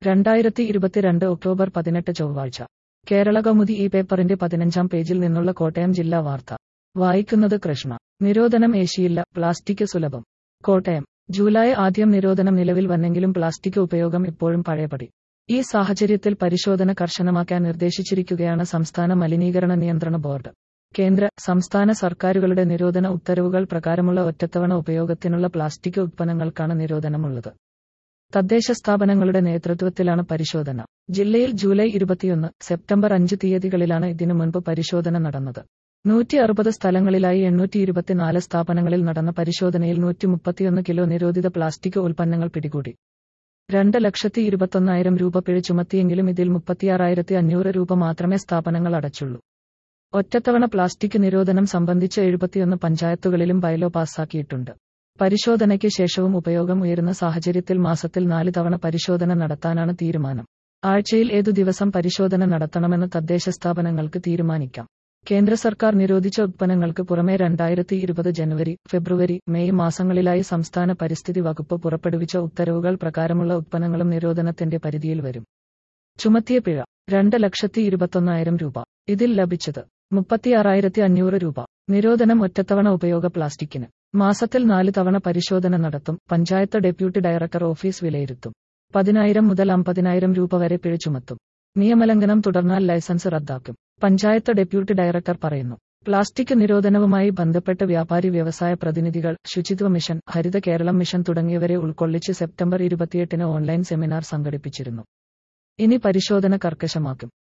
രണ്ടായിരത്തി ഇരുപത്തിരണ്ട് ഒക്ടോബർ പതിനെട്ട് ചൊവ്വാഴ്ച കേരള കൗമുദി ഈ പേപ്പറിന്റെ പതിനഞ്ചാം പേജിൽ നിന്നുള്ള കോട്ടയം ജില്ലാ വാർത്ത വായിക്കുന്നത് കൃഷ്ണ നിരോധനം ഏശിയില്ല പ്ലാസ്റ്റിക് സുലഭം കോട്ടയം ജൂലൈ ആദ്യം നിരോധനം നിലവിൽ വന്നെങ്കിലും പ്ലാസ്റ്റിക് ഉപയോഗം ഇപ്പോഴും പഴയപടി ഈ സാഹചര്യത്തിൽ പരിശോധന കർശനമാക്കാൻ നിർദ്ദേശിച്ചിരിക്കുകയാണ് സംസ്ഥാന മലിനീകരണ നിയന്ത്രണ ബോർഡ് കേന്ദ്ര സംസ്ഥാന സർക്കാരുകളുടെ നിരോധന ഉത്തരവുകൾ പ്രകാരമുള്ള ഒറ്റത്തവണ ഉപയോഗത്തിനുള്ള പ്ലാസ്റ്റിക് ഉത്പന്നങ്ങൾക്കാണ് നിരോധനമുള്ളത് തദ്ദേശ സ്ഥാപനങ്ങളുടെ നേതൃത്വത്തിലാണ് പരിശോധന ജില്ലയിൽ ജൂലൈ ഇരുപത്തിയൊന്ന് സെപ്റ്റംബർ അഞ്ച് തീയതികളിലാണ് ഇതിനു മുൻപ് പരിശോധന നടന്നത് നൂറ്റി അറുപത് സ്ഥലങ്ങളിലായി എണ്ണൂറ്റി ഇരുപത്തിനാല് സ്ഥാപനങ്ങളിൽ നടന്ന പരിശോധനയിൽ നൂറ്റി മുപ്പത്തിയൊന്ന് കിലോ നിരോധിത പ്ലാസ്റ്റിക് ഉൽപ്പന്നങ്ങൾ പിടികൂടി രണ്ട് ലക്ഷത്തി ഇരുപത്തൊന്നായിരം രൂപ പിഴ ചുമത്തിയെങ്കിലും ഇതിൽ മുപ്പത്തിയാറായിരത്തി അഞ്ഞൂറ് രൂപ മാത്രമേ സ്ഥാപനങ്ങൾ അടച്ചുള്ളൂ ഒറ്റത്തവണ പ്ലാസ്റ്റിക് നിരോധനം സംബന്ധിച്ച് എഴുപത്തിയൊന്ന് പഞ്ചായത്തുകളിലും ബയലോ പാസാക്കിയിട്ടുണ്ട് പരിശോധനയ്ക്ക് ശേഷവും ഉപയോഗം ഉയരുന്ന സാഹചര്യത്തിൽ മാസത്തിൽ നാല് തവണ പരിശോധന നടത്താനാണ് തീരുമാനം ആഴ്ചയിൽ ഏതു ദിവസം പരിശോധന നടത്തണമെന്ന് തദ്ദേശ സ്ഥാപനങ്ങൾക്ക് തീരുമാനിക്കാം കേന്ദ്ര സർക്കാർ നിരോധിച്ച ഉത്പന്നങ്ങൾക്ക് പുറമെ രണ്ടായിരത്തി ഇരുപത് ജനുവരി ഫെബ്രുവരി മെയ് മാസങ്ങളിലായി സംസ്ഥാന പരിസ്ഥിതി വകുപ്പ് പുറപ്പെടുവിച്ച ഉത്തരവുകൾ പ്രകാരമുള്ള ഉത്പന്നങ്ങളും നിരോധനത്തിന്റെ പരിധിയിൽ വരും ചുമത്തിയ പിഴ രണ്ട് ലക്ഷത്തി ഇരുപത്തൊന്നായിരം രൂപ ഇതിൽ ലഭിച്ചത് മുപ്പത്തിയാറായിരത്തി അഞ്ഞൂറ് രൂപ നിരോധനം ഒറ്റത്തവണ ഉപയോഗ പ്ലാസ്റ്റിക്കിന് മാസത്തിൽ നാല് തവണ പരിശോധന നടത്തും പഞ്ചായത്ത് ഡെപ്യൂട്ടി ഡയറക്ടർ ഓഫീസ് വിലയിരുത്തും പതിനായിരം മുതൽ അമ്പതിനായിരം രൂപ വരെ പിഴ ചുമത്തും നിയമലംഘനം തുടർന്നാൽ ലൈസൻസ് റദ്ദാക്കും പഞ്ചായത്ത് ഡെപ്യൂട്ടി ഡയറക്ടർ പറയുന്നു പ്ലാസ്റ്റിക് നിരോധനവുമായി ബന്ധപ്പെട്ട് വ്യാപാരി വ്യവസായ പ്രതിനിധികൾ ശുചിത്വ മിഷൻ ഹരിത കേരളം മിഷൻ തുടങ്ങിയവരെ ഉൾക്കൊള്ളിച്ച് സെപ്റ്റംബർ ഇരുപത്തിയെട്ടിന് ഓൺലൈൻ സെമിനാർ സംഘടിപ്പിച്ചിരുന്നു ഇനി പരിശോധന കർക്കശമാക്കും